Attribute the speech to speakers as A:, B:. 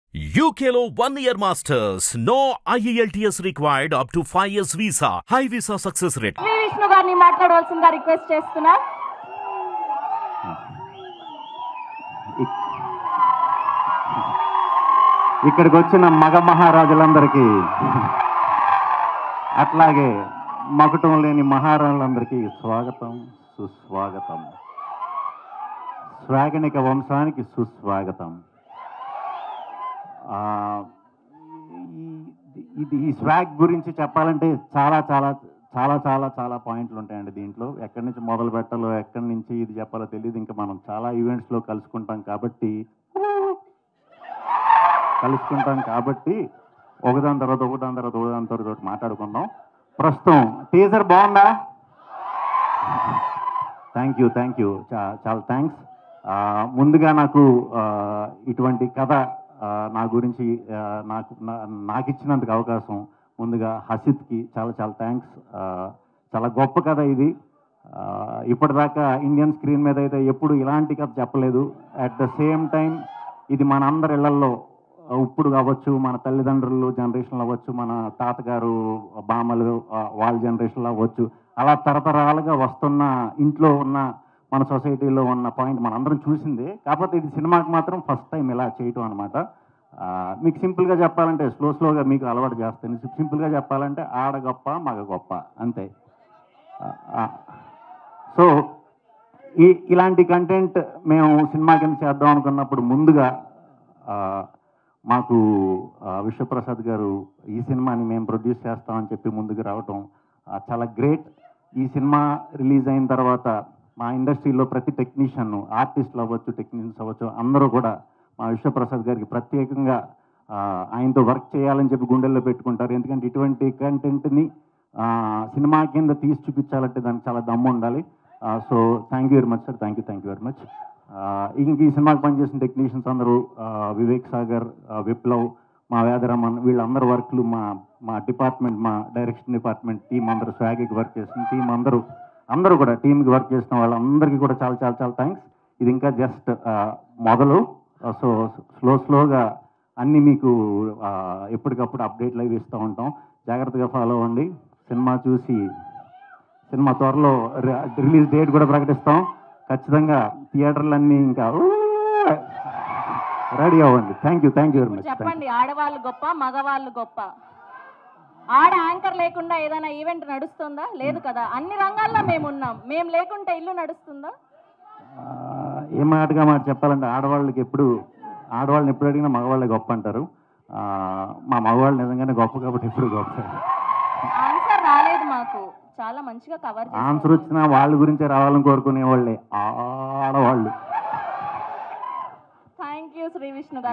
A: UKLO one year masters. No IELTS required up to 5 years visa. High visa success rate.
B: Shri Vishnu గారిని మాట్లాడవలసిందిగా request చేస్తున్నా
C: ఇక్కడికి వచ్చిన మగ మహారాజులందరికీ అట్లాగే మకుటం లేని మహారాజులందరికీ స్వాగతం సుస్వాగతం స్వాగనిక వంశానికి సుస్వాగతం ఆ, ఈ- ఇది ఈ స్వాగ్ గురించి చెప్పాలంటే చాలా చాలా చాలా చాలా చాలా పాయింట్లు ఉంటాయండి దీంట్లో ఎక్కడి నుంచి మొదలు పెట్టాలో ఎక్కడి నుంచి ఇది చెప్పాలో తెలియదు ఇంకా మనం చాలా ఈవెంట్స్లో కలుసుకుంటాం కాబట్టి కలుసుకుంటాం కాబట్టి ఒకదాని తర్వాత ఒకదాని తర్వాత ఒకదాని తర్వాత ఒకటి మాట్లాడుకుందాం ప్రస్తుతం టీజర్ బాగుందా థ్యాంక్ యూ థ్యాంక్ యూ చాలా థ్యాంక్స్ ముందుగా నాకు ఆ, ఇటువంటి కథ ఆ, నా గురించి ఆ, నాకు నా- నాకు ఇచ్చినందుకు అవకాశం ముందుగా హసిత్కి చాలా చాలా థ్యాంక్స్ చాలా గొప్ప కథ ఇది ఆ, ఇప్పటిదాకా ఇండియన్ స్క్రీన్ మీద అయితే ఎప్పుడు ఇలాంటి కథ చెప్పలేదు అట్ ద సేమ్ టైం ఇది మన అందరి ఇళ్లలో ఇప్పుడు అవ్వచ్చు మన తల్లిదండ్రులు జనరేషన్లో అవ్వచ్చు మన తాతగారు బామ్మలు ఆ, వాళ్ళ జనరేషన్లో అవ్వచ్చు అలా తరతరాలుగా వస్తున్న ఇంట్లో ఉన్న మన సొసైటీలో ఉన్న పాయింట్ మనందరం చూసిందే కాకపోతే ఇది సినిమాకి మాత్రం ఫస్ట్ టైం ఇలా చేయటం అనమాట మీకు సింపుల్గా చెప్పాలంటే స్లో స్లోగా మీకు అలవాటు చేస్తాను సింపుల్గా చెప్పాలంటే ఆడ గొప్ప మగ గొప్ప అంతే సో ఈ ఇలాంటి కంటెంట్ మేము సినిమా కింద చేద్దాం అనుకున్నప్పుడు ముందుగా ఆ, మాకు ఆ, విశ్వప్రసాద్ గారు ఈ సినిమాని మేము ప్రొడ్యూస్ చేస్తామని చెప్పి ముందుకు రావటం ఆ, చాలా గ్రేట్ ఈ సినిమా రిలీజ్ అయిన తర్వాత మా ఇండస్ట్రీలో ప్రతి టెక్నీషియన్ ఆర్టిస్టులు అవ్వచ్చు టెక్నీషియన్స్ అవ్వచ్చు అందరూ కూడా మా విశ్వప్రసాద్ గారికి ప్రత్యేకంగా ఆ, ఆయనతో వర్క్ చేయాలని చెప్పి గుండెల్లో పెట్టుకుంటారు ఎందుకంటే ఇటువంటి కంటెంట్ని సినిమా కింద తీసి చూపించాలంటే దానికి చాలా దమ్ము ఉండాలి so thank you very much sir thank you thank you very much ఇంక ఈ సినిమాకి పనిచేసిన టెక్నీషియన్స్ అందరూ ఆ, వివేక్ సాగర్ ఆ, విప్లవ్ మా వేదరమన్ వీళ్ళందరూ వర్క్లు మా మా డిపార్ట్మెంట్ మా డైరెక్షన్ డిపార్ట్మెంట్ టీం అందరూ స్వాగికి వర్క్ చేసిన టీం అందరూ అందరూ కూడా టీంకి వర్క్ చేసిన వాళ్ళందరికీ కూడా చాలా చాలా చాలా థ్యాంక్స్ ఇది ఇంకా జస్ట్ మొదలు సో స్లో స్లోగా అన్నీ మీకు ఆ, ఎప్పటికప్పుడు అప్డేట్లు అవి ఇస్తూ ఉంటాం జాగ్రత్తగా ఫాలో అవ్వండి సినిమా చూసి సినిమా త్వరలో రి- రిలీజ్ డేట్ కూడా ప్రకటిస్తాం ఖచ్చితంగా థియేటర్లన్నీ ఇంకా రెడీ అవ్వండి thank you thank you very
B: ఇప్పుడు
C: మచ్
B: చెప్పండి ఆడవాళ్ళు గొప్ప మగవాళ్ళు గొప్ప ఆడ యాంకర్ లేకుండా ఏదైనా ఈవెంట్ నడుస్తుందా లేదు కదా అన్ని రంగాల్లో మేము ఉన్నాం మేము లేకుంటే ఇల్లు నడుస్తుందా
C: ఏ మాటగా మాట చెప్పాలంటే ఆడవాళ్ళకి ఎప్పుడు ఆడవాళ్ళని ఎప్పుడు అడిగినా మగవాళ్ళే గొప్ప అంటారు ఆ, మా మగవాళ్ళు నిజంగానే గొప్ప కాబట్టి ఎప్పుడు గొప్ప
B: ఆన్సర్ రాలేదు మాకు చాలా మంచిగా కవర్
C: ఆన్సర్ వచ్చినా వాళ్ళ గురించే రావాలని కోరుకునే వాళ్ళే ఆడవాళ్ళు
B: థ్యాంక్ యూ శ్రీ విష్ణు గారు